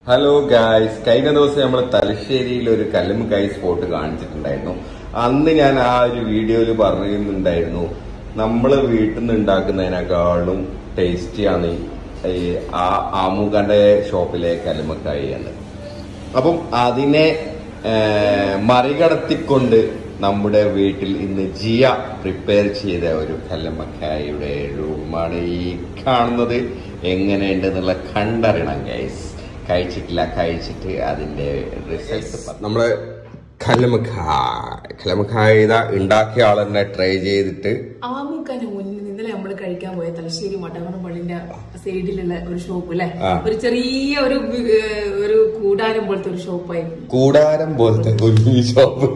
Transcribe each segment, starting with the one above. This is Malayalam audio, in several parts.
ഹലോ ഗായ്സ് കഴിഞ്ഞ ദിവസം നമ്മൾ തലശ്ശേരിയിൽ ഒരു തലശ്ശേരിയിൽ ഒരു കല്ലുമുക്കായി സ്പോട്ട് കാണിച്ചിട്ടുണ്ടായിരുന്നു അന്ന് ഞാൻ ആ ഒരു വീഡിയോയിൽ പറയുന്നുണ്ടായിരുന്നു നമ്മൾ വീട്ടിൽ നിന്ന് ഉണ്ടാക്കുന്നതിനേക്കാളും ടേസ്റ്റിയാണ് ഈ ആ ആമുഖന്റെ ഷോപ്പിലെ കല്ലുമക്കായി എന്ന് അപ്പം അതിനെ ഏഹ്, മറികടത്തിക്കൊണ്ട് നമ്മുടെ വീട്ടിൽ ഇന്ന് ജിയ പ്രിപ്പയർ ചെയ്ത ഒരു കല്ലമ്മക്കായുടെ രൂപമാണ് ഈ കാണുന്നത് എങ്ങനെയുണ്ടെന്നുള്ള കണ്ടറിയണം ഗൈസ് കഴിച്ചിട്ടില്ല കഴിച്ചിട്ട് അതിന്റെ റിസൾട്ട് നമ്മള് കല്ലമ്മക്കായ് കല്ലമ്മക്കായ ഇതാ ഉണ്ടാക്കിയ ആളെന്നെ ട്രൈ ചെയ്തിട്ട് ആമുക്കാന് മുന്നിൽ ഇന്നലെ നമ്മൾ കഴിക്കാൻ പോയ തലശ്ശേരി മട്ടവണം പള്ളിന്റെ സൈഡിലുള്ള ഒരു ഷോപ്പ് അല്ലെ ആ. ഒരു ചെറിയ ഒരു ഏഹ്, ഒരു കൂടാരം പോലത്തെ ഒരു ഷോപ്പായിരുന്നു കൂടാരം പോലത്തെ കുഞ്ഞി ഷോപ്പ്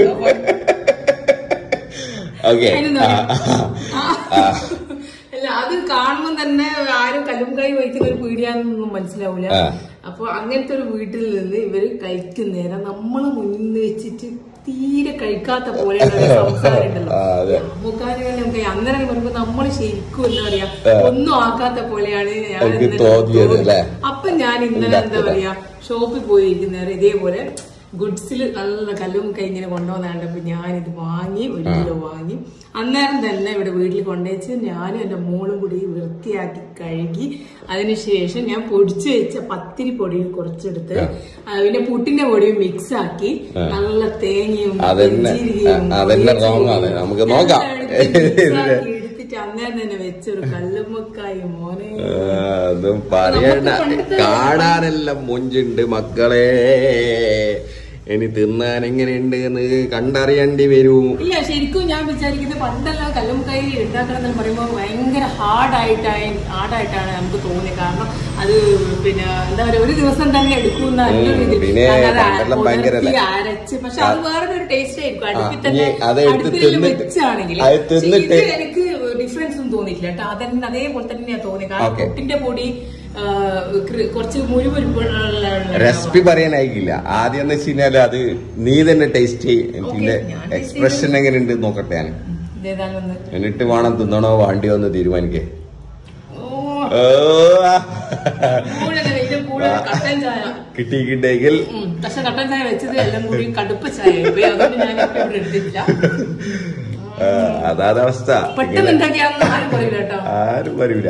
ഓക്കെ അതിനെന്താ പറയാ? അല്ല അത് കാണുമ്പോൾ തന്നെ ആരും കല്ലുംകായി വഹിക്കുന്ന ഒരു പീടിയാന്നൊന്നും മനസ്സിലാവൂല ആ. അപ്പൊ അങ്ങനത്തെ ഒരു വീട്ടിൽ നിന്ന് ഇവര് കഴിക്കുന്നേരം നമ്മളെ മുന്നിൽ വെച്ചിട്ട് തീരെ കഴിക്കാത്ത പോലെയുള്ള ഒരു സംസാരം ഉണ്ടല്ലോ ആ, അതെ. നമുക്കാണെങ്കിൽ അന്നേരം പറയുമ്പോ നമ്മൾ ശരിക്കും എന്താ പറയാ ഒന്നും ആക്കാത്ത പോലെയാണ് ഞാൻ എനിക്ക് ഇന്നലെ തോന്നിയത് തോന്നി. അല്ലേ? അപ്പൊ ഞാൻ ഇന്നലെ എന്താ പറയാ ഷോപ്പിൽ പോയിരിക്കുന്നേരം ഇതേപോലെ ഗുഡ്സിൽ നല്ല കല്ലും കൈ ഇങ്ങനെ കൊണ്ടുവന്നാണ്ടപ്പോ ഞാനിത് വാങ്ങി ഒരു കിലോ വാങ്ങി അന്നേരം തന്നെ ഇവിടെ വീട്ടിൽ കൊണ്ടുവച്ച് ഞാനും എന്റെ മോളും കൂടി വൃത്തിയാക്കി കഴുകി അതിനുശേഷം ഞാൻ പൊടിച്ചു വെച്ച പത്തിരി പൊടിയിൽ കുറച്ചെടുത്ത് ആ, പിന്നെ പുട്ടിന്റെ പൊടിയും മിക്സ് ആക്കി നല്ല തേങ്ങയും അതന്നെ, പെരിഞ്ചീരകവും ആ, അതന്നെ പൊടിച്ച് wrong ആണ്. നമുക്ക് നോക്കാം. എല്ലാം എടുത്ത് mix ആക്കി എടുത്തിട്ട് അന്നേരം തന്നെ വെച്ചൊരു കല്ലുമ്മക്കായി മോനെ അതും പറയണ്ട കാണാനെല്ലാം മുഞ്ചുണ്ട് മക്കളെ ഇനി തിന്നാൻ എങ്ങനെയുണ്ട് എന്ന് കണ്ടറിയേണ്ടി വരും ഇല്ല ശരിക്കും ഞാൻ വിചാരിക്കുന്നത് പണ്ടെല്ലാം കല്ലുമുക്കായി ഉണ്ടാക്കണം എന്ന് പറയുമ്പോൾ ഭയങ്കര ഹാർഡായിട്ടായി ഹാർഡായിട്ടാണ് നമുക്ക് തോന്നിയത് കാരണം അത് പിന്നെ എന്താ പറയുക ഒരു ദിവസം തന്നെ എടുക്കുന്ന ഉം, പിന്നെ പണ്ടെല്ലാം ഭയങ്കരല്ലേ? അരച്ച് പക്ഷെ അത് വേറൊരു ടേസ്റ്റ് ആയിരിക്കും അടുപ്പിൽ ആ, തന്നെ ഇനി അതെടുത്ത് അടുപ്പിൽ തിന്നിട്ട് വെച്ചാണെങ്കിൽ അത് തിന്നിട്ട് പക്ഷെ ഇത് എനിക്ക് ഡിഫറൻസ് ഒന്നും തോന്നിയിട്ടില്ല കേട്ടോ അതന്നെ അതേപോലെ തന്നെയാ തോന്നി കാരണം Okay. പുട്ടിന്റെ പൊടി ആ, കൃ- കുറച്ച് മുഴുവൻ റെസിപ്പി പറയാനായിക്കില്ല ആദ്യം എന്ന് വെച്ച് കഴിഞ്ഞാല് അത് നീ തന്നെ ടേസ്റ്റ് ചെയ്യും ഇതിന്റെ ഞാൻ taste എക്സ്പ്രഷൻ എങ്ങനെയുണ്ട് നോക്കട്ടെ ഞാൻ ഇതേതാണെന്ന് എന്നിട്ട് വേണം തിന്നണോ വാണ്ടിയോ എന്ന് തീരുമാനിക്കേ ഓ ഓ, ആ. കൂടെ ഇതിന്റെ കൂടെ കട്ടൻ ചായ കിട്ടിയിട്ടുണ്ടെങ്കിൽ ഉം. പക്ഷെ കട്ടൻ ചായ വെച്ചത് എല്ലാം കൂടി കടുപ്പ ചായ ആയിപ്പോയി. അതുകൊണ്ട് ഞാൻ ഇപ്പൊ ഇവിടെ എടുത്തിട്ടില്ല ആ, അതാണ് അവസ്ഥ പെട്ടെന്ന് ഇങ്ങനെ ഉണ്ടാക്കിയാന്ന് ആരും പറയില്ല കേട്ടോ ആരും വരൂല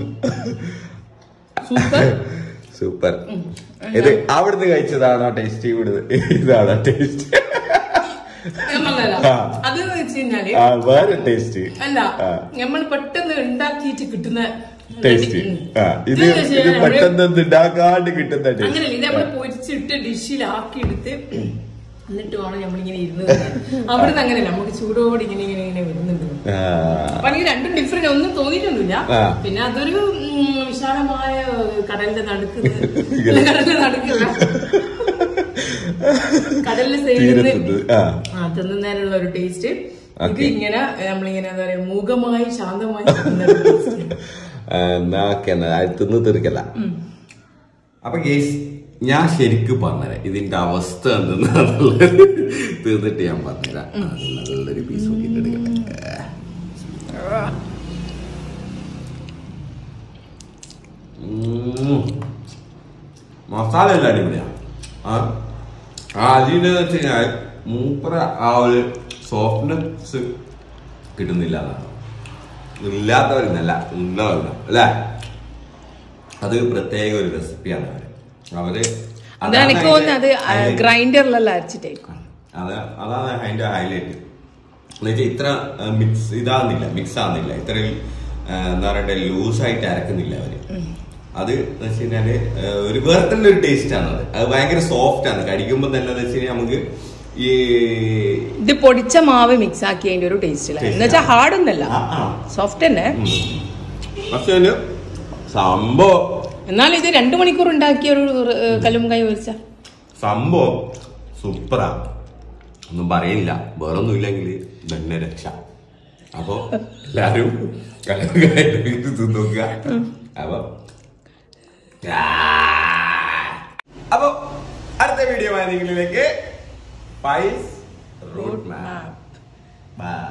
സൂപ്പർ സൂപ്പർ ഇത് അവിടുന്ന് കഴിച്ചതാണോ ടേസ്റ്റ് ഇവിടുന്ന് ഇതാണോ ടേസ്റ്റ് നമ്മളല്ല ആ. അത് വെച്ച് കഴിഞ്ഞാല് ആ വേറെ ടേസ്റ്റ് അല്ല ആ. നമ്മൾ പെട്ടെന്ന് ഉണ്ടാക്കിയിട്ട് കിട്ടുന്ന ടേസ്റ്റ് ഉം. ആ ഇത് ഇതെന്ന് വെച്ച് ഇത് കഴിഞ്ഞാല് പെട്ടെന്ന് ഉണ്ടാക്കാണ്ട് കിട്ടുന്ന ടേസ്റ്റ് അങ്ങനെയല്ല ഇത് നമ്മൾ പൊരിച്ചിട്ട് ഡിഷിലാക്കി എടുത്ത് എന്നിട്ട് വേണം നമ്മളിങ്ങനെ ഇരുന്ന് തിന്നാൻ. അവിടുന്ന് അങ്ങനെയല്ല നമുക്ക് ചൂടോടെ ഇങ്ങനെ ഇങ്ങനെ ഇങ്ങനെ വരുന്നുണ്ട് അപ്പൊ എനിക്ക് രണ്ടും ഡിഫറെന്റ് ഒന്നും തോന്നിയിട്ടൊന്നുമില്ല ആ. പിന്നെ അതൊരു ഉം, വിശാലമായ കടലിന്റെ നടുക്ക് കടലിന്റെ നടുക്കുള്ള കടലിന്റെ സൈഡിൽ തീരത്തുന്നത് ആ ആ തിന്നുന്നതിനുള്ള ഒരു ടേസ്റ്റ് ഇത് Okay. ഇങ്ങനെ നമ്മളിങ്ങനെ എന്താ പറയാ മൂകമായി ശാന്തമായി തിന്നുന്ന ഒരു taste. എന്നാക്കെന്നാ അത് തിന്ന് തീർക്കല്ല അപ്പൊ ഗേസ് ഞാൻ ശരിക്കും പറഞ്ഞുതരാം ഇതിന്റെ അവസ്ഥ എന്തെന്നുള്ളത് തീർന്നിട്ട് ഞാൻ പറഞ്ഞുതരാം അത് നല്ലൊരു പീസ് നോക്കിയിട്ട് എടുക്കട്ടെ ഉം. മസാല എല്ലാം അടിപൊളിയാ ആ ആ അതിന്റെ വെച്ച് കഴിഞ്ഞാൽ മൂപ്പറ ആ ഒരു സോഫ്റ്റ്നെസ് കിട്ടുന്നില്ല എന്നാണ് ഇല്ലാത്തവരുന്നല്ല ഉള്ളവരുന്ന അല്ലേ അത് പ്രത്യേക ഒരു റെസിപ്പിയാണ് അവര് അവര് അത് എനിക്ക് തോന്നുന്നു അത് highlight. ഗ്രൈൻഡറിലല്ല അരച്ചിട്ടായിരിക്കും അത് അതാണ് അതിന്റെ ഹൈലൈറ്റ് എന്നുവെച്ചാൽ ഇത്ര മിക്സ് ഇതാകുന്നില്ല മിക്സ് ആകുന്നില്ല ഇത്രയും ആ, എന്താ പറയണ്ടേ ലൂസായിട്ട് അരക്കുന്നില്ല അവര് അത് എന്ന് വെച്ച് കഴിഞ്ഞാല് ആ, ഒരു വേറെ തന്നെ ഒരു ടേസ്റ്റ് ആണ് അത് അത് ഭയങ്കര സോഫ്റ്റ് ആണ് കടിക്കുമ്പോൾ തന്നെ എന്ന് വെച്ച് കഴിഞ്ഞാൽ നമുക്ക് ഈ ഇത് പൊടിച്ച മാവ് മിക്സ് ആക്കി അതിന്റെ ഒരു ടേസ്റ്റ് Taste എന്ന് വെച്ചാൽ ഹാർഡ് ഒന്നല്ല ആ, ആ. സോഫ്റ്റ് തന്നെ ഉം. പക്ഷെ അതിന് സംഭവം എന്നാൽ ഇത് രണ്ടു മണിക്കൂർ ഉണ്ടാക്കിയ ഒരു കല്ലും കൈ പൊരിച്ച സംഭവം സൂപ്പറാ ഒന്നും പറയില്ല വേറൊന്നും ഇല്ലെങ്കിൽ തന്നെ രക്ഷ അപ്പൊ എല്ലാരും കലക്കായിട്ട് തിന്നോക്കുക അപ്പൊ അപ്പൊ അടുത്ത വീഡിയോ നിങ്ങളിലേക്ക് പൈസ് റൂട്ട് മാപ്പ് ബൈ